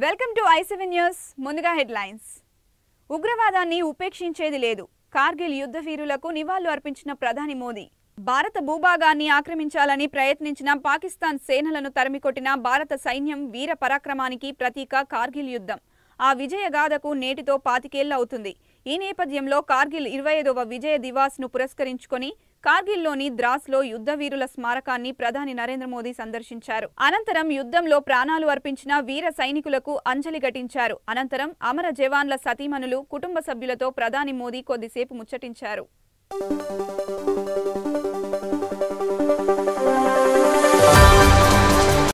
welcome to I seven news ముందుగా headlines ఉగ్రవాదాన్ని ఉపేక్షించేది లేదు కార్గిల్ యుద్ధ వీరులకు నివాళులు అర్పించిన ప్రధాని మోదీ భారత భూభాగాన్ని ఆక్రమించాలని ప్రయత్నించిన పాకిస్తాన్ సేనలను తరిమికొట్టిన భారత సైన్యం వీర పరాక్రమానికి ప్రతీక కార్గిల్ యుద్ధం ఆ విజయగాథకు నేటితో పాతికేళ్ల అవుతుంది ఈ నేపథ్యంలో కార్గిల్ ఇరవై ఐదవ విజయ దివాస్ ను పురస్కరించుకొని కార్గిల్లోని ద్రాస్లో యుద్ధ వీరుల స్మారకాన్ని ప్రధాని నరేంద్ర మోదీ సందర్శించారు అనంతరం యుద్ధంలో ప్రాణాలు అర్పించిన వీర సైనికులకు అంజలి ఘటించారు అనంతరం అమర జవాన్ల సతీమణులు కుటుంబ సభ్యులతో ప్రధాని మోదీ కొద్దిసేపు ముచ్చటించారు